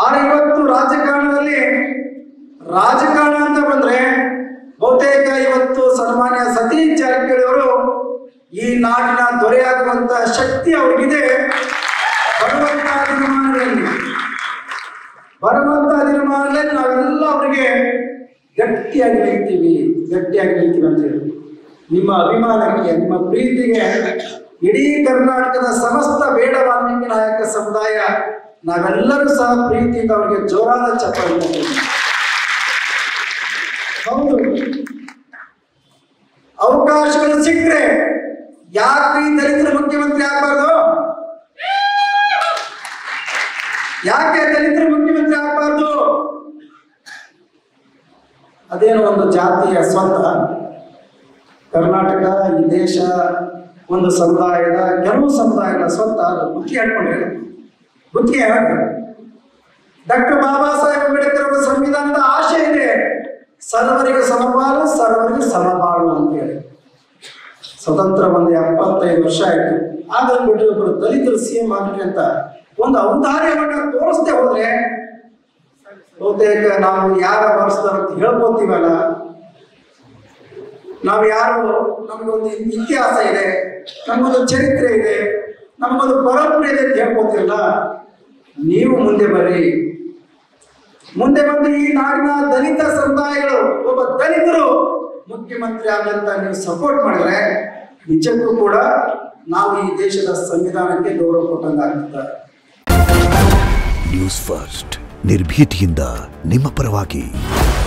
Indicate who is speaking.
Speaker 1: ಆದ್ರೆ ಇವತ್ತು ರಾಜಕಾರಣದಲ್ಲಿ ರಾಜಕಾರಣ ಅಂತ ಬಂದ್ರೆ ಬಹುತೇಕ ಇವತ್ತು ಸನ್ಮಾನ್ಯ ಸತೀಶ್ ಜಾರಕಿಹೊಳಿ ಅವರು ಈ ನಾಡಿನ ದೊರೆಯಾಗುವಂತ ಶಕ್ತಿ ಅವ್ರಿಗಿದೆ ಬರುವಂತ ದಿನಮಾನಗಳಲ್ಲಿ ಬರುವಂತ ದಿನಮಾನಗಳಲ್ಲಿ ನಾವೆಲ್ಲ ಅವರಿಗೆ ಗಟ್ಟಿಯಾಗಿ ನಿಲ್ತೀವಿ ಗಟ್ಟಿಯಾಗಿ ನಿಲ್ತೀವಿ ಅಂತ ಹೇಳಿ ನಿಮ್ಮ ಅಭಿಮಾನಕ್ಕೆ ನಿಮ್ಮ ಪ್ರೀತಿಗೆ ಇಡೀ ಕರ್ನಾಟಕದ ಸಮಸ್ತ ಬೇಡ ವಾಲ್ಮೀಕಿ ನಾಯಕ ಸಮುದಾಯ ನಾವೆಲ್ಲರೂ ಸಹ ಪ್ರೀತಿಯಿಂದ ಅವರಿಗೆ ಜೋರಾದ ಚಪ್ಪಾಳೆ ತಟ್ತೀವಿ. ಹೌದು ಅವಕಾಶಗಳು ಸಿಕ್ಕರೆ ಯಾಕ್ರಿ ದಲಿತರು ಮುಖ್ಯಮಂತ್ರಿ ಆಗ್ಬಾರ್ದು ಯಾಕೆ ದಲಿತರು ಮುಖ್ಯಮಂತ್ರಿ ಆಗ್ಬಾರ್ದು ಅದೇನೋ ಒಂದು ಜಾತಿಯ ಸ್ವಂತ ಕರ್ನಾಟಕ ಈ ದೇಶ ಒಂದು ಸಮುದಾಯದ ಕೆಲವು ಸಮುದಾಯಗಳ ಸ್ವಂತ ಅದು ಬುದ್ಧಿ ಹಾಕೊಂಡಿಲ್ಲ ಬುದ್ಧಿ ಡಾಕ್ಟರ್ ಬಾಬಾ ಸಾಹೇಬ್ ಅಂಬೇಡ್ಕರ್ ಅವರ ಸಂವಿಧಾನದ ಆಶೆ ಇದೆ ಸರ್ವರಿಗೂ ಸಮಪಾಲು ಸರ್ವರಿಗೂ ಸಮಬಾಳು ಅಂತ ಹೇಳಿ ಸ್ವತಂತ್ರ ಒಂದು ಎಪ್ಪತ್ತೈದು ವರ್ಷ ಆಯ್ತು ಆಗಂದ್ಬಿಟ್ಟು ಒಬ್ಬರು ದಲಿತರು ಸಿ ಎಂ ಆಗ್ಲಿ ಅಂತ ಒಂದು ಔದಾರ್ಯವನ್ನ ತೋರಿಸ್ದೆ ಹೋದ್ರೆ ಬಹುತೇಕ ನಾವು ಯಾರ ವರ್ಷದವ್ರು ಅಂತ ಹೇಳ್ಕೊತೀವಲ್ಲ ನಾವು ಯಾರು ನಮಗೊಂದು ಇತಿಹಾಸ ಇದೆ ನಮಗೊಂದು ಚರಿತ್ರೆ ಇದೆ ನಮಗೊಂದು ಪರಂಪರೆ ಇದೆ ಅಂತ ಹೇಳ್ಕೊತಿರಲ್ಲ ನೀವು ಮುಂದೆ ಬರ್ರಿ ಮುಂದೆ ಬಂದು ಈ ನಾಡಿನ ದಲಿತ ಸಮುದಾಯಗಳು ಒಬ್ಬ ದಲಿತರು ಮುಖ್ಯಮಂತ್ರಿ ಆಗಂತ ನೀವು ಸಪೋರ್ಟ್ ಮಾಡಿದ್ರೆ ನಿಜಕ್ಕೂ ಕೂಡ ನಾವು ಈ ದೇಶದ ಸಂವಿಧಾನಕ್ಕೆ ಗೌರವ ಕೊಟ್ಟಂಗಾಗ್ತದೆ
Speaker 2: ನ್ಯೂಸ್ ಫಸ್ಟ್ ನಿರ್ಭೀತಿಯಿಂದ ನಿಮ್ಮ ಪರವಾಗಿ